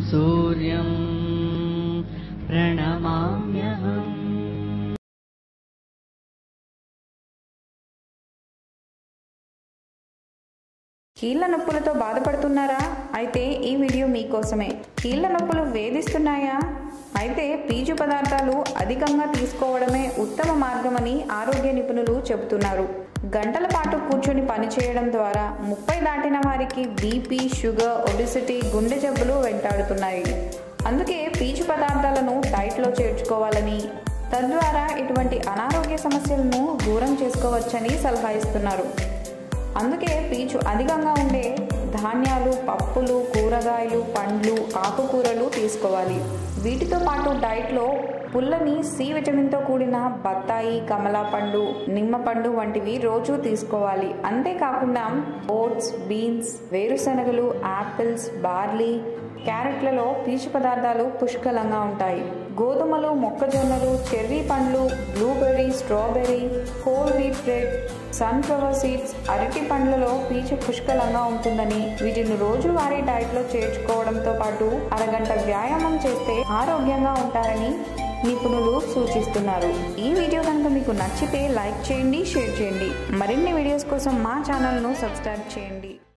सूर्यं प्रणमाम्यहम् కీళ్ళ నొప్పులతో బాధపడుతున్నారా అయితే ఈ వీడియో మీకోసమే కీళ్ళ నొప్పులు వేధిస్తున్నాయా అయితే పీచు పదార్థాలు అధికంగా తీసుకోవడమే ఉత్తమ మార్గమని ఆరోగ్య నిపుణులు చెబుతున్నారు గంటల పాటు కూర్చొని పనిచేయడం ద్వారా ముప్పై దాటిన వారికి బీపీ షుగర్ ఒబిసిటీ గుండె జబ్బులు వెంటాడుతున్నాయి అందుకే పీచు పదార్థాలను డైట్లో చేర్చుకోవాలని తద్వారా ఇటువంటి అనారోగ్య సమస్యలను దూరం చేసుకోవచ్చని సలహా ఇస్తున్నారు అందుకే పీచు అధికంగా ఉండే ధాన్యాలు పప్పులు కూరగాయలు పండ్లు ఆకుకూరలు తీసుకోవాలి వీటితో పాటు డైట్లో పుల్లని సి విటమిన్తో కూడిన బత్తాయి కమలా పండు నిమ్మ పండు వంటివి రోజు తీసుకోవాలి అంతేకాకుండా ఓట్స్ బీన్స్ వేరుశనగలు యాపిల్స్ బార్లీ క్యారెట్లలో పీచు పదార్థాలు పుష్కలంగా ఉంటాయి గోధుమలు మొక్కజొన్నలు చెర్రీ పండ్లు blueberry strawberry whole wheat bread sunflower seeds అరటి పండ్లలో పీచు పుష్కలంగా ఉంటుందని వీటిని రోజువారీ డైట్లో చేర్చుకోవడంతో పాటు అరగంట వ్యాయామం చేస్తే ఆరోగ్యంగా ఉంటారని నిపుణులు సూచిస్తున్నారు ఈ వీడియో కనుక మీకు నచ్చితే లైక్ చేయండి షేర్ చేయండి మరిన్ని వీడియోస్ కోసం మా ఛానల్ను సబ్స్క్రైబ్ చేయండి